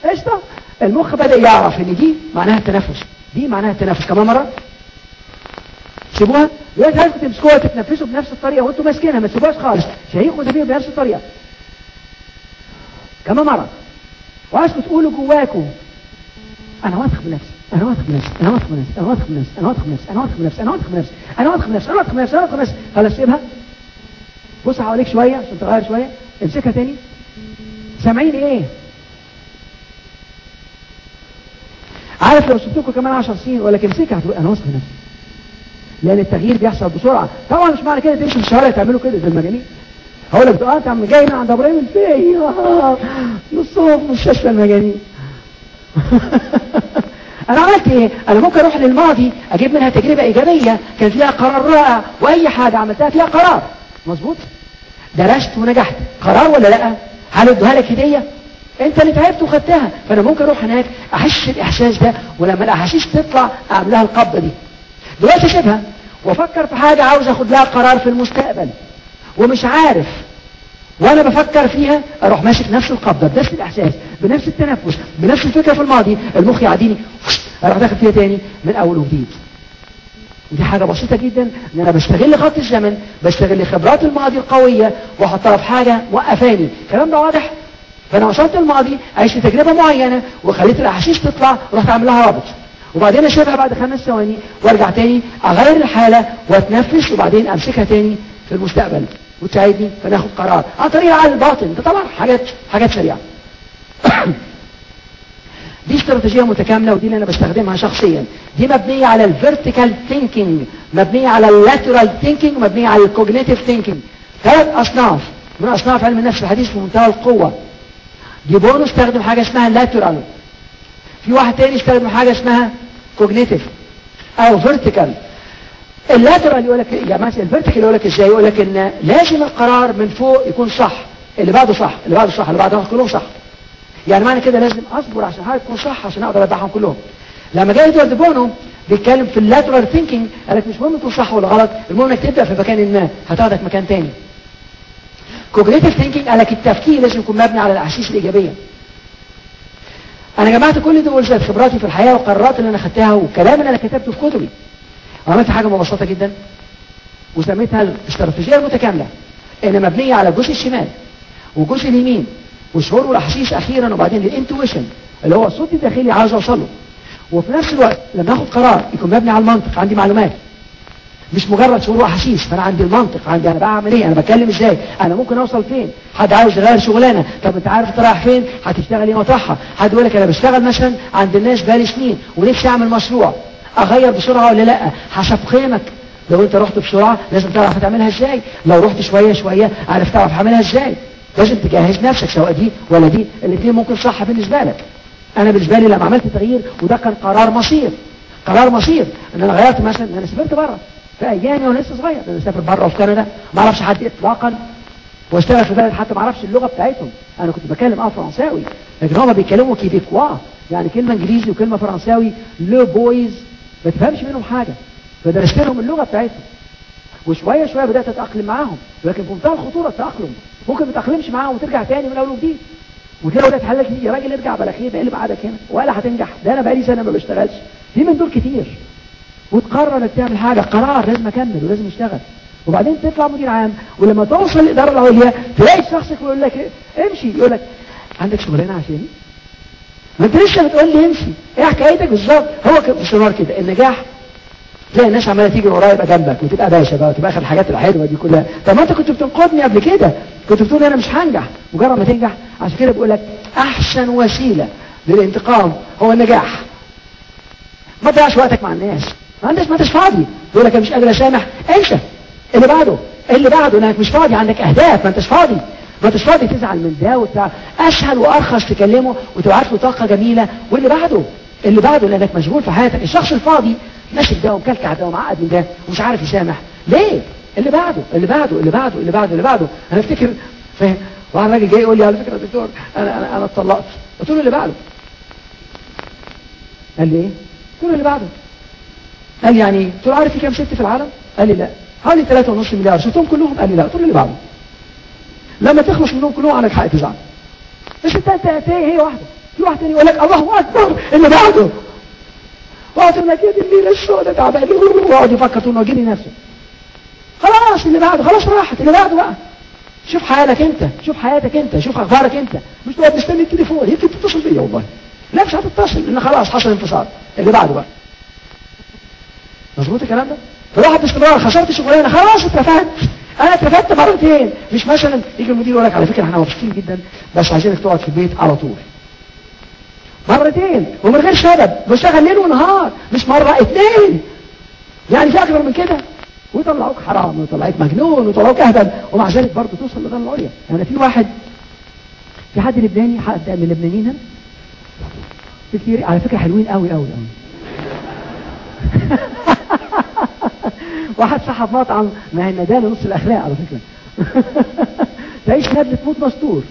قشطه المخ بدا يعرف ان دي معناها التنفس دي معناها التنفس كمان مره سيبوها دلوقتي عايزكم تمسكوها تتنفسوا بنفس الطريقه وانتم ماسكينها ما تسيبوهاش خالص شهيق وزفير بنفس الطريقه كمان مره وعايزكم تقولوا جواكم انا واثق بنفسي انا واثق بنفسي انا واثق بنفسي انا واثق بنفسي انا واثق بنفسي انا واثق بنفسي انا واثق بنفسي انا واثق بنفسي انا واثق بنفسي انا واثق بنفسي خلاص سيبها بص حواليك شويه عشان تغير شويه امسكها تاني سامعين ايه عارف لو سبتكم كمان 10 سنين ولا امسكها هتقول انا واثق بنفسي لان التغيير بيحصل بسرعه طبعا مش معنى كده تمشي في الشوارع تعملوا كده زي المجانين هقول لك اه انت عم جاي من عند ابراهيم الفقي آه، نصهم في مستشفى المجانين انا عملت ايه انا ممكن اروح للماضي اجيب منها تجربه ايجابيه كان فيها قرار رائع واي حاجه عملتها فيها قرار مظبوط درست ونجحت قرار ولا لا هل ادوها لك هديه انت اللي تعبت وخدتها فانا ممكن اروح هناك احس الاحساس ده ولما الاحاسيس تطلع اعمل لها القبضه دي دلوقتي اسيبها وافكر في حاجه عاوز اخد لها قرار في المستقبل ومش عارف وانا بفكر فيها اروح ماسك نفس القبضه بنفس الاحساس بنفس التنفس بنفس الفكره في الماضي المخ يعديني اروح داخل فيها تاني من اول وجديد ودي حاجه بسيطه جدا ان انا بستغل خط الزمن بستغل خبرات الماضي القويه واحطها في حاجه موقفاني الكلام ده واضح فانا وصلت الماضي عشت تجربه معينه وخليت الاحاسيس تطلع ورحت اعمل لها رابط وبعدين اسيبها بعد خمس ثواني وارجع تاني اغير الحاله واتنفس وبعدين امسكها تاني في المستقبل وتساعدني فناخد قرار عن طريق العقل الباطن ده طبعا حاجات حاجات سريعه دي استراتيجيه متكامله ودي اللي انا بستخدمها شخصيا دي مبنيه على الفيرتيكال ثينكينج مبنيه على اللاترال ثينكينج مبنيه على الكوجنيتيف ثينكينج ثلاث اصناف من اصناف علم النفس الحديث في منتهى القوه جيبونو استخدم حاجه اسمها لاترال في واحد تاني استخدم حاجه اسمها كوجنيتيف او فيرتيكال اللاترال يقول لك يعني مثلا الفيرتيكال يقول لك ازاي يقول لك ان لازم القرار من فوق يكون صح اللي بعده صح اللي بعده صح اللي بعده كلهم صح يعني معنى كده لازم اصبر عشان حاجه تكون صح عشان اقدر ادعهم كلهم لما جاي ادوارد بونو بيتكلم في اللاترال ثينكينج قال لك مش مهم تكون صح ولا غلط المهم انك تبدا في مكان ما هتاخدك مكان تاني كوجنيتيف ثينكينج قال لك التفكير لازم يكون مبني على الاحاسيس الايجابيه انا جمعت كل دول زي خبراتي في الحياه والقرارات اللي انا خدتها والكلام اللي انا كتبته في كتبي وعملت حاجه مبسطه جدا وسميتها الاستراتيجيه المتكامله ان مبنيه على الجزء الشمال والجزء اليمين والشعور والاحاسيس اخيرا وبعدين الانتويشن اللي هو الصوت الداخلي عاوز اوصله وفي نفس الوقت لما اخد قرار يكون مبني على المنطق عندي معلومات مش مجرد شعور واحاسيس فانا عندي المنطق عندي انا بعمل ايه انا بتكلم ازاي انا ممكن اوصل فين حد عاوز يغير شغلانه طب انت عارف انت رايح فين هتشتغل ايه مطرحها حد يقول لك انا بشتغل مثلا عند الناس بقالي سنين ونفسي اعمل مشروع اغير بسرعه ولا لا حسب قيمك لو انت رحت بسرعه لازم تعرف هتعملها ازاي لو رحت شويه شويه عارف تعرف هعملها ازاي لازم تجهز نفسك سواء دي ولا دي الاثنين ممكن صح بالنسبه لك انا بالنسبه لي لما عملت تغيير وده كان قرار مصير قرار مصير ان انا غيرت مثلا ان انا سافرت بره في ايامي وانا لسه صغير انا سافر بره في كندا ما اعرفش حد اطلاقا واشتغل في بلد حتى ما اعرفش اللغه بتاعتهم انا كنت بكلم اه فرنساوي لكن هم بيتكلموا كيبيكوا يعني كلمه انجليزي وكلمه فرنساوي لو بويز ما تفهمش منهم حاجه فدرست لهم اللغه بتاعتهم وشويه شويه بدات اتاقلم معاهم لكن في منتهى الخطوره التاقلم ممكن ما تتاقلمش معاهم وترجع تاني من اول وجديد وتلاقي ولاد حلال كتير يا راجل ارجع بلا خير ايه اللي بعدك هنا ولا هتنجح ده انا بقالي سنه ما بشتغلش في من دول كتير وتقرر انك تعمل حاجه قرار لازم اكمل ولازم اشتغل وبعدين تطلع مدير عام ولما توصل الاداره العليا تلاقي الشخص يقول لك إيه؟ امشي يقول لك عندك شغلانه عشاني ما انت لسه بتقول لي امشي ايه حكايتك بالظبط هو كده باستمرار كده النجاح تلاقي الناس عماله تيجي ورايا يبقى جنبك وتبقى باشا بقى وتبقى اخر الحاجات الحلوه دي كلها طب ما انت كنت بتنقذني قبل كده كنت بتقول انا مش هنجح مجرد ما تنجح عشان كده بقول لك احسن وسيله للانتقام هو النجاح ما تضيعش وقتك مع الناس ما انتش ما انتش فاضي يقول لك انا مش قادر اسامح انسى اللي بعده اللي بعده انك مش فاضي عندك اهداف ما انتش فاضي ما انتش فاضي تزعل من ده وبتاع اسهل وارخص تكلمه وتبعت له طاقه جميله واللي بعده اللي بعده لانك مشغول في حياتك الشخص الفاضي ماسك ده ومكلكع ده ومعقد من ده ومش عارف يسامح ليه اللي بعده اللي بعده اللي بعده اللي بعده اللي بعده انا افتكر فاهم واحد راجل جاي يقول لي على فكره يا دكتور انا انا انا اتطلقت قلت له اللي بعده قال لي ايه؟ قلت له اللي بعده قال لي يعني ايه؟ قلت له عارف في كام ست في العالم؟ قال لي لا حوالي 3.5 مليار شفتهم كلهم؟ قال لي لا قلت له اللي بعده لما تخلص منهم كلهم عليك حق تزعل بس انت انت هي هي واحده في واحد تاني يقول لك الله اكبر اللي بعده واقعد يقول لك يا دي الليله السوداء تعبان ويقعد يفكر طول ما يجي نفسه خلاص اللي بعده خلاص راحت اللي بعده بقى شوف حالك انت شوف حياتك انت شوف اخبارك انت مش تقعد مستني التليفون يمكن تتصل بيا والله لا مش هتتصل لان خلاص حصل انفصال اللي بعده بقى مظبوط الكلام ده فالواحد باستمرار خسرت شغلانه خلاص اترفدت انا اترفدت مرتين مش مثلا يجي المدير يقول لك على فكره احنا مبسوطين جدا بس عايزينك تقعد في البيت على طول مرتين ومن غير سبب بشتغل ليل ونهار مش مره اتنين يعني في اكتر من كده ويطلعوك حرام ويطلعوك مجنون ويطلعوك اهبل ومع ذلك برضه توصل لدرجه العليا يعني في واحد في حد لبناني حد من اللبنانيين هنا في كتير على فكره حلوين قوي قوي قوي واحد صاحب مطعم ما هي الندالة نص الاخلاق على فكره تعيش ندلة تموت مستور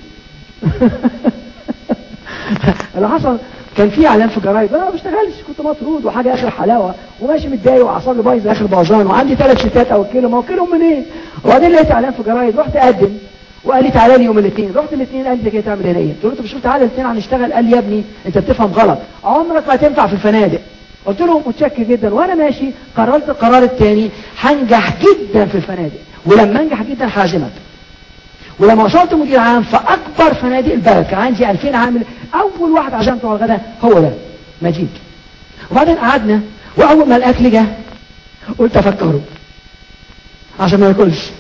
اللي حصل كان في اعلان في جرايد انا ما بشتغلش كنت مطرود وحاجه اخر حلاوه وماشي متضايق واعصابي بايظه اخر بوظان وعندي ثلاث ستات اوكلهم اوكلهم منين؟ وبعدين لقيت اعلان في جرايد رحت اقدم وقال لي تعالى لي يوم الاثنين رحت الاثنين قال لي انت جاي تعمل ايه؟ قلت له طب شوف تعالى الاثنين هنشتغل قال لي يا ابني انت بتفهم غلط عمرك ما تنفع في الفنادق قلت له متشكر جدا وانا ماشي قررت القرار الثاني هنجح جدا في الفنادق ولما انجح جدا هعزمك ولما وصلت مدير عام فاكبر فنادق البلد كان عندي 2000 عامل اول واحد عزمته على الغداء هو ده مجيد وبعدين قعدنا واول ما الاكل جه قلت افكره عشان ما ياكلش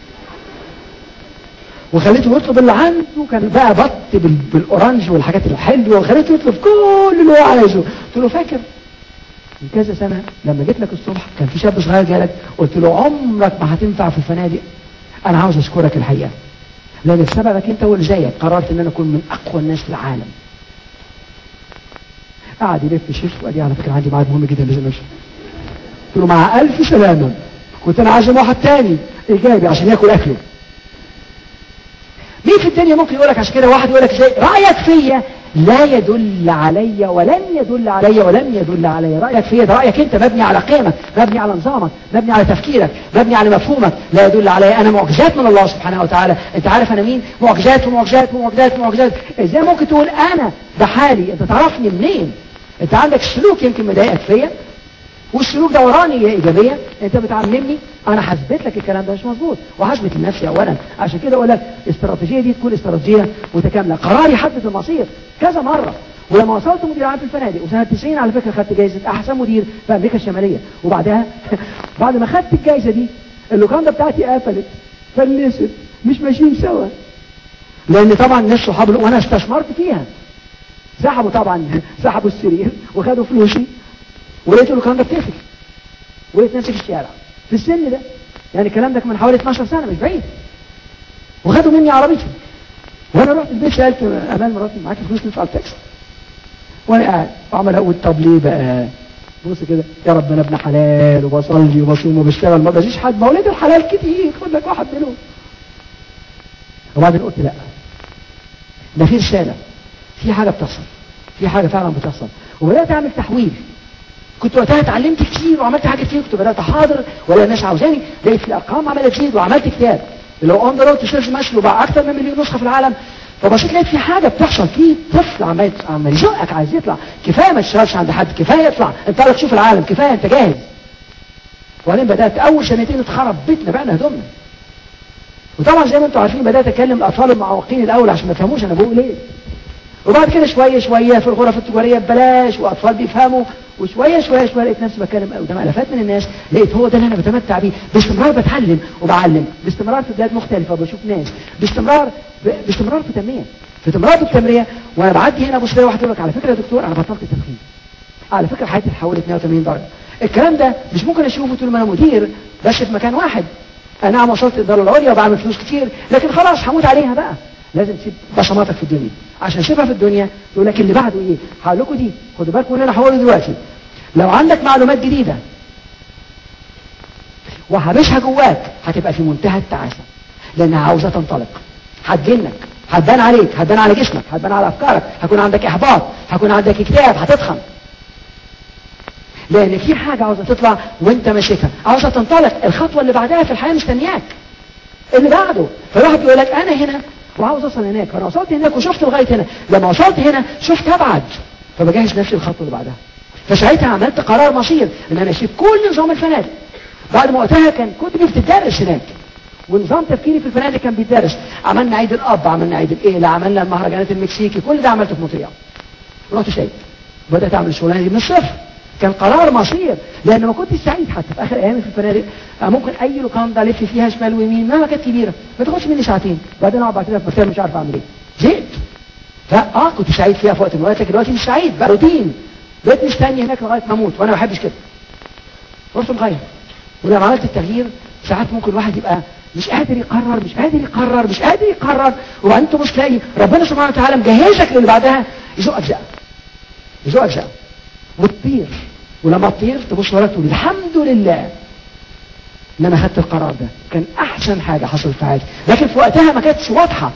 وخليته يطلب اللي عنده كان بقى بط بال- بالاورنج والحاجات الحلوه وخليته يطلب كل اللي هو عايزه قلت له فاكر من كذا سنه لما جيت لك الصبح كان في شاب صغير جالك قلت له عمرك ما هتنفع في الفنادق انا عاوز اشكرك الحقيقه لان بسببك انت واللي زيك قررت ان انا اكون من اقوى الناس في العالم قعد يلف الشيخ وقال لي على فكره عندي ميعاد مهم جدا لازم امشي قلت له مع الف سلامه كنت انا عازم واحد تاني ايجابي عشان ياكل اكله مين في الدنيا ممكن يقول لك عشان كده واحد يقول لك ازاي رايك فيا لا يدل علي ولن يدل علي ولن يدل علي رايك فيا ده رايك انت مبني على قيمك مبني على نظامك مبني على تفكيرك مبني على مفهومك لا يدل علي انا معجزات من الله سبحانه وتعالى انت عارف انا مين معجزات ومعجزات ومعجزات ومعجزات ازاي ممكن تقول انا ده حالي انت تعرفني منين انت عندك سلوك يمكن مضايقك فيا والسلوك ده وراني ايجابيه انت بتعلمني انا هثبت لك الكلام ده مش مظبوط وهثبت لنفسي اولا عشان كده اقول لك الاستراتيجيه دي تكون استراتيجيه متكامله قراري يحدد المصير كذا مره ولما وصلت مدير عام في الفنادق وسنه 90 على فكره خدت جائزه احسن مدير في امريكا الشماليه وبعدها بعد ما خدت الجائزه دي اللوكاندا بتاعتي قفلت فلست مش ماشيين سوا لان طبعا الناس صحاب وانا استثمرت فيها سحبوا طبعا سحبوا السرير وخدوا فلوسي ولقيت اللوكاندا بتقفل ولقيت نفسي في الشارع في السن ده يعني الكلام ده كان من حوالي 12 سنه مش بعيد وخدوا مني عربيتي وانا رحت البيت سالت امال مراتي معاكي فلوس ندفع التاكسي وانا قاعد وعمال اقول طب ليه بقى بص كده يا رب انا ابن حلال وبصلي وبصوم وبشتغل ما بجيش حد ما ولاد الحلال كتير خد لك واحد منهم وبعدين قلت لا ده في رساله في حاجه بتحصل في حاجه فعلا بتحصل وبدات اعمل تحويل كنت وقتها اتعلمت كتير وعملت حاجات كتير كنت بدات احاضر ولا الناس عاوزاني لقيت الارقام عماله تزيد وعملت كتاب اللي هو اون ذا رود تو سيلز ماشي وبقى اكتر من مليون نسخه في العالم فبصيت لقيت في حاجه بتحصل في طفل عمال عمال يزقك عايز يطلع كفايه ما تشتغلش عند حد كفايه يطلع انت عارف تشوف العالم كفايه انت جاهز وبعدين بدات اول سنتين اتخرب بيتنا بعنا هدومنا وطبعا زي ما انتم عارفين بدات اكلم الاطفال المعوقين الاول عشان ما يفهموش انا بقول ايه وبعد كده شويه شويه في الغرف التجاريه ببلاش واطفال بيفهموا وشويه شويه شويه لقيت نفسي بتكلم قدام الافات من الناس لقيت هو ده اللي انا بتمتع بيه باستمرار بتعلم وبعلم باستمرار في بلاد مختلفه وبشوف ناس باستمرار ب... باستمرار في تنميه في استمرار في التنميه وانا بعدي هنا ابص واحد يقول لك على فكره يا دكتور انا بطلت تدخين على فكره حياتي اتحولت 180 درجه الكلام ده مش ممكن اشوفه طول ما انا مدير بس في مكان واحد انا نعم وصلت للدرجه العليا وبعمل فلوس كتير لكن خلاص هموت عليها بقى لازم تسيب بصماتك في الدنيا عشان تسيبها في الدنيا يقول لك اللي بعده ايه هقول لكم دي خدوا بالكم من اللي انا هقوله دلوقتي لو عندك معلومات جديده وهبشها جواك هتبقى في منتهى التعاسه لانها عاوزه تنطلق هتجنك هتبان عليك هتبان على جسمك هتبان على افكارك هيكون عندك احباط هيكون عندك اكتئاب هتضخم لان في حاجه عاوزه تطلع وانت ماسكها عاوزه تنطلق الخطوه اللي بعدها في الحياه مستنياك اللي بعده فالواحد يقول لك انا هنا وعاوز اوصل هناك فانا وصلت هناك وشفت لغايه هنا لما وصلت هنا شفت ابعد فبجهز نفسي الخطوه اللي بعدها فساعتها عملت قرار مصير ان انا اسيب كل نظام الفنادق بعد ما وقتها كان كتبي بتدرس هناك ونظام تفكيري في الفنادق كان بيدرس عملنا عيد الاب عملنا عيد الايه عملنا المهرجانات المكسيكي كل ده عملته في مونتريال رحت سايب بدات اعمل الشغلانه دي من الصفر كان قرار مصير لان ما كنتش سعيد حتى في اخر ايامي في الفنادق ممكن اي لوكاندا الف فيها شمال ويمين مهما كانت كبيره ما تاخدش مني ساعتين بعدين اقعد بعد كده في مكتب مش عارف اعمل ايه زهقت فاه كنت سعيد فيها في وقت من الاوقات لكن دلوقتي مش سعيد بقى روتين بقيت مستني هناك لغايه ما اموت وانا ما بحبش كده رحت مغير ولما عملت التغيير ساعات ممكن الواحد يبقى مش قادر يقرر مش قادر يقرر مش قادر يقرر وبعدين تبص تلاقي ربنا سبحانه وتعالى مجهزك للي بعدها يزقك زقه يزقك زقه وتطير ولما تطير تبص وراك تقول الحمد لله ان انا خدت القرار ده كان احسن حاجه حصلت في حياتي لكن في وقتها ما كانتش واضحه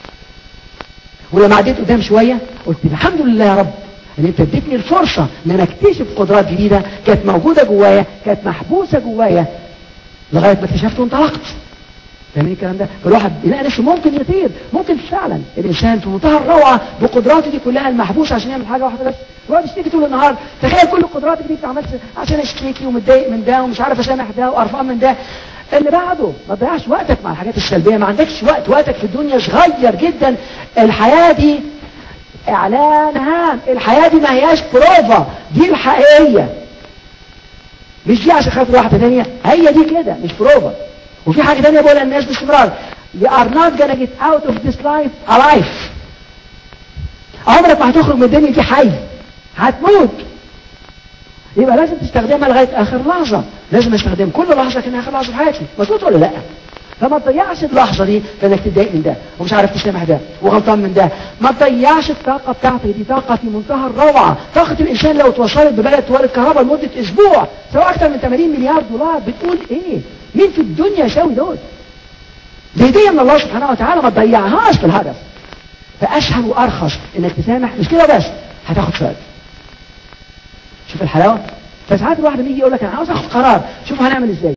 ولما عديت قدام شويه قلت الحمد لله يا رب ان انت اديتني الفرصه ان انا اكتشف قدرات جديده كانت موجوده جوايا كانت محبوسه جوايا لغايه ما اكتشفت وانطلقت فاهمين الكلام ده فالواحد يلاقي نفسه ممكن يطير ممكن فعلا الانسان في منتهى الروعه بقدراته دي كلها المحبوسه عشان يعمل حاجه واحده بس يقعد يشتكي طول النهار تخيل كل قدراتك دي بتعمل عشان اشتكي ومتضايق من ده ومش عارف اسامح ده وقرفان من ده اللي بعده ما تضيعش وقتك مع الحاجات السلبيه ما عندكش وقت وقتك في الدنيا صغير جدا الحياه دي اعلان هام الحياه دي ما هياش بروفا دي الحقيقيه مش دي عشان خاطر واحده ثانيه هي دي كده مش بروفا وفي حاجة تانية بقولها للناس باستمرار you are not gonna get out of this life alive عمرك ما هتخرج من الدنيا دي حي هتموت يبقى لازم تستخدمها لغاية آخر لحظة لازم استخدم كل لحظة كأنها آخر لحظة في حياتي مظبوط ولا لا فما تضيعش اللحظة دي في انك تتضايق من ده ومش عارف تسامح ده وغلطان من ده ما تضيعش الطاقة بتاعتك دي طاقة في منتهى الروعة طاقة الإنسان لو توصلت ببلد تولد كهرباء لمدة أسبوع سواء أكثر من 80 مليار دولار بتقول إيه مين في الدنيا يساوي دول دي هدية من الله سبحانه وتعالى ما تضيعهاش في الهدف فأسهل وأرخص إنك تسامح مش كده بس هتاخد فائدة شوف الحلاوة فساعات الواحد يجي يقول لك أنا عاوز أخد قرار شوف هنعمل إزاي